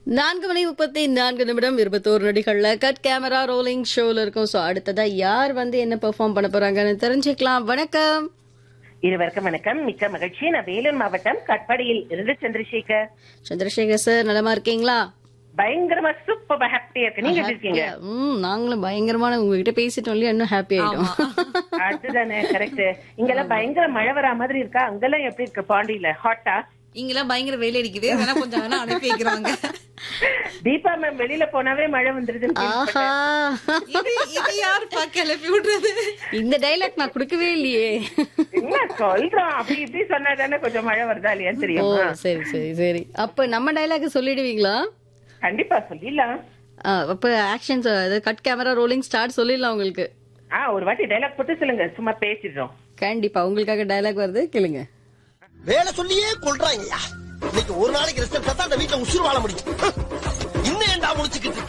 நான்கு மணி முப்பத்தி நான்கு நிமிடம் இருபத்தோரு நொடிகள்ல கட் கேமரா ரோலிங் ஷோல இருக்கும் சோ அடுத்ததா யார் வந்து என்ன பெர்ஃபார்ம் பண்ண போறாங்கன்னு தெரிஞ்சுக்கலாம் வணக்கம் இருவருக்கும் வணக்கம் மிக்க மகிழ்ச்சி நான் வேலூர் மாவட்டம் கட்பாடியில் இருந்து சந்திரசேகர் சந்திரசேகர் சார் நலமா இருக்கீங்களா பயங்கரமா சூப்பர் ஹாப்பியா இருக்கு நீங்க எப்படி இருக்கீங்க ம் நாங்களும் பயங்கரமான உங்ககிட்ட பேசிட்டோம் இல்லையா இன்னும் ஹாப்பி ஆயிட்டோம் அதுதானே கரெக்ட் இங்கெல்லாம் பயங்கர மழை வரா மாதிரி இருக்கா அங்கெல்லாம் எப்படி இருக்கு பாண்டியில ஹாட்டா இங்கெல்லாம் பயங்கர வெயில் அடிக்குது வேணா கொஞ்சம் வேணா அனுப்பி வைக்கிறாங்க தீபா மேம் வெளியில போனாவே மழை வந்துருதுன்னு ஆஹா இது இது யாருப்பா கிளப்பி விடுறது இந்த டைலாக் நான் கொடுக்கவே இல்லையே என்ன சொல்றோம் அப்படி இப்படி சொன்னா தானே கொஞ்சம் மழை வருதா இல்லையான்னு ஓ தெரியும் சரி சரி சரி அப்ப நம்ம டைலாக் சொல்லிடுவீங்களா கண்டிப்பா சொல்லிடலாம் ஆ, அப்ப ஆக்ஷன்ஸ் அதாவது கட் கேமரா ரோலிங் ஸ்டார்ட் சொல்லிடலாம் உங்களுக்கு ஆ ஒரு வாட்டி டைலாக் போட்டு சொல்லுங்க சும்மா பேசிடுறோம் கண்டிப்பா உங்களுக்காக டைலாக் வருது கேளுங்க வேலை சொல்லியே கொள்றாங்கய்யா இன்னைக்கு ஒரு நாளைக்கு ரெஸ்ட் எடுத்தா தான் அந்த வீட்டுல உசுறு வாழ முடியும்